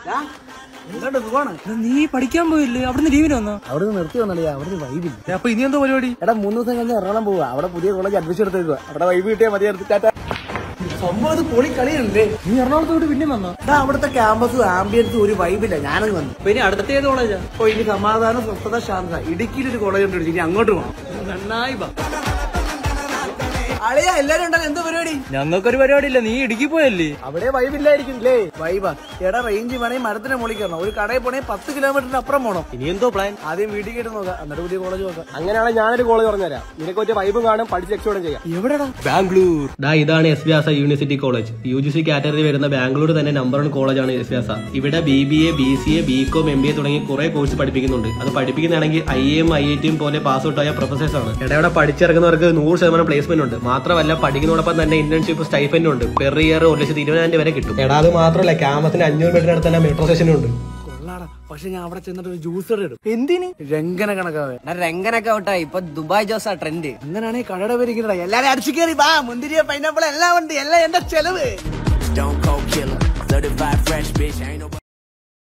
ഇങ്ങോട്ട് പോവാണ് എടാ, നീ പഠിക്കാൻ പോയില്ലേ അവിടുന്ന് ലീവിന് വന്നോ അവിടെ നിന്ന് നിർത്തി വന്നല്ലേ അവിടുന്ന് വൈബില്ല അപ്പൊ ഇനി എന്തോ പരിപാടി എടാ മൂന്ന് ദിവസം കഴിഞ്ഞ് എറണാകുളം പോവാ അവിടെ പുതിയ കോളേജ് അഡ്മിഷൻ എടുത്തേക്കുക അവിടെ വൈബ് കിട്ടിയാൽ മതി അടുത്ത് ടാറ്റ സംഭവം ഇത് പൊളി കളിയല്ലേ നീ എറണാകുളത്തോട്ട് പിന്നെ വന്നോ എടാ അവിടുത്തെ ക്യാമ്പസും ആംബിയൻസും ഒരു വൈബില്ല ഞാനങ്ങ് വന്നു അപ്പൊ ഇനി അടുത്ത ഏത് കോളേജാ അപ്പൊ ഇനി സമാധാനം സ്വസ്ഥത ശാന്ത ഇടുക്കിയിൽ ഒരു കോളേജ് ഉണ്ട് ഇനി അങ്ങോട്ട് പോകണം നന്നായി വാ അളിയ എല്ലാരും ഉണ്ടല്ലോ എന്താ പരിപാടി ഞങ്ങൾക്കൊരു പരിപാടി ഇല്ല നീ ഇടുക്കി പോയല്ലേ അവിടെ വൈബില്ലായിരിക്കും അല്ലേ വൈബാ എടാ റേഞ്ച് വേണമെങ്കിൽ മരത്തിന് മുകളിൽ കയറണം ഒരു കടയിൽ പോണേ പത്ത് കിലോമീറ്ററിന് അപ്പുറം പോകണം ഇനി എന്തോ പ്ലാൻ ആദ്യം വീട്ടിൽ കേട്ട് നോക്കാം എന്നിട്ട് പുതിയ കോളേജ് നോക്കാം അങ്ങനെയാണെങ്കിൽ ഞാനൊരു കോളേജ് പറഞ്ഞുതരാം നിനക്ക് പറ്റിയ വൈബും കാണും പഠിച്ച് രക്ഷപ്പെടും ചെയ്യാം എവിടെടാ ബാംഗ്ലൂർ ഡാ ഇതാണ് S Vyasa university college U G C category വരുന്ന ബാംഗ്ലൂർ തന്നെ നമ്പർ വൺ കോളേജാണ് എസ് വ്യാസ ഇവിടെ B B A B C A B com M B A തുടങ്ങി കുറെ കോഴ്സ് പഠിപ്പിക്കുന്നുണ്ട് അത് പഠിപ്പിക്കുന്നതാണെങ്കിൽ ഐ എം ഐ ഐ ടിയും പോലെ പാസ് ഔട്ട് ആയ പ്രൊഫസേഴ്സ് ആണ് ഇവിടെ ഇവിടെ പഠിച്ചിറങ്ങുന്നവർക്ക് നൂറ് ശതമാനം പ്ലേസ്മെന്റ് ഉണ്ട് മാത്രമല്ല പഠിക്കുന്നതോടൊപ്പം തന്നെ ഇന്റേൺഷിപ്പ് സ്റ്റൈഫൻഡ് ഉണ്ട് പെർ ഇയർ ഒരു ലക്ഷത്തി ഇരുപതിനായിരം വരെ കിട്ടും എടാ അത് മാത്രമല്ല ക്യാമ്പസിന് അഞ്ഞൂറ് മീറ്ററിനടുത്ത് തന്നെ മെട്രോ സ്റ്റേഷനും ഉണ്ട് കൊള്ളാടാ പക്ഷെ ഞാൻ അവിടെ ചെന്നിട്ട് ഒരു ജ്യൂസ് ഇടും എന്തിന് രംഗന കണക്കാവേ രംഗനൊക്കെ ഔട്ടാ ഇപ്പൊ ദുബായ് ജോസാ ട്രെൻഡ് അങ്ങനെയാണെങ്കിൽ കടയുടെ പേര് ഇരിക്കണടാ എല്ലാരും അടിച്ചു കയറി വാ മുന്തിരിയ പൈനാപ്പിൾ എല്ലാം ഉണ്ട് എല്ലാം എന്റെ ചെലവ് Stone cold killer, 35 fresh bitch, ain't no